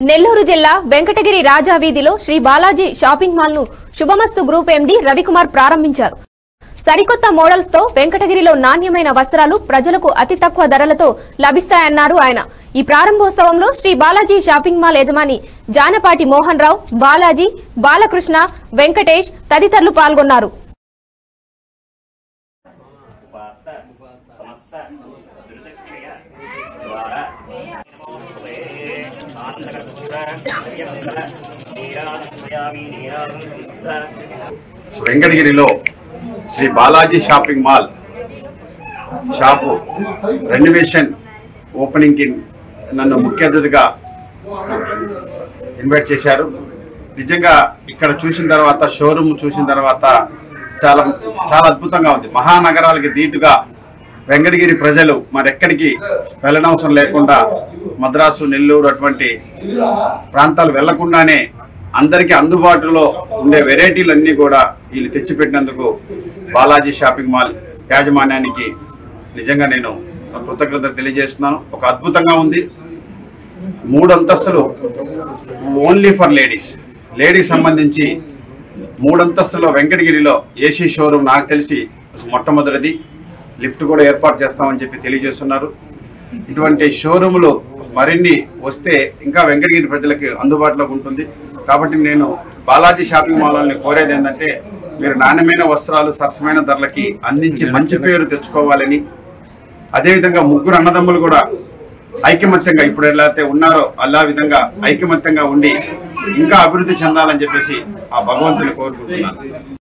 నెల్లూరు జిల్లా వెంకటగిరి రాజా వీధిలో Shri Balaji shopping mall ను శుభమస్తు గ్రూప్ ఎండీ రవికుమార్ ప్రారంభించారు సరికొత్త మోడల్స్ తో వెంకటగిరిలో నాణ్యమైన వస్త్రాలు ప్రజలకు అతి తక్కువ ధరలతో లభిస్తాయన్నారు ఆయన ఈ ప్రారంభోత్సవంలో శ్రీ బాలాజీ షాపింగ్ మాల్ యజమాని జానపాటి మోహన్ రావు బాలాజీ బాలకృష్ణ వెంకటేష్ తదితరులు పాల్గొన్నారు ఉపాత్త సమస్త దురితక్రియ ద్వారా వెంకటగిరిలో Shri Balaji shopping mall shop renovation ఓపెనింగ్కి నన్ను ముఖ్య అతిథిగా ఇన్వైట్ చేశారు నిజంగా ఇక్కడ చూసిన తర్వాత షోరూమ్ చూసిన తర్వాత చాలా చాలా అద్భుతంగా ఉంది మహానగరాలకి దీటుగా వెంకటగిరి ప్రజలు మరెక్కడికి వెళ్ళనవసరం లేకుండా మద్రాసు నెల్లూరు అటువంటి ప్రాంతాలు వెళ్లకుండానే అందరికీ అందుబాటులో ఉండే వెరైటీలన్నీ కూడా వీళ్ళు తెచ్చిపెట్టినందుకు బాలాజీ షాపింగ్ మాల్ యాజమాన్యానికి నిజంగా నేను కృతజ్ఞత తెలియజేస్తున్నాను ఒక అద్భుతంగా ఉంది మూడు అంతస్తులు ఓన్లీ ఫర్ లేడీస్ లేడీస్ సంబంధించి మూడు అంతస్తులో వెంకటగిరిలో ఏసీ షోరూమ్ నాకు తెలిసి మొట్టమొదటిది లిఫ్ట్ కూడా ఏర్పాటు చేస్తామని చెప్పి తెలియజేస్తున్నారు ఇటువంటి షోరూములు మరిన్ని వస్తే ఇంకా వెంకటగిరి ప్రజలకు అందుబాటులోకి ఉంటుంది కాబట్టి నేను బాలాజీ షాపింగ్ మాల్ని కోరేది ఏంటంటే మీరు నాణ్యమైన వస్త్రాలు సరసమైన ధరలకి అందించి మంచి పేరు తెచ్చుకోవాలని అదేవిధంగా ముగ్గురు అన్నదమ్ములు కూడా ఐకమత్యంగా ఇప్పుడు ఎలా అయితే ఉన్నారో అలా విధంగా ఐకమత్యంగా ఉండి ఇంకా అభివృద్ధి చెందాలని చెప్పేసి ఆ భగవంతుని కోరుకుంటున్నాను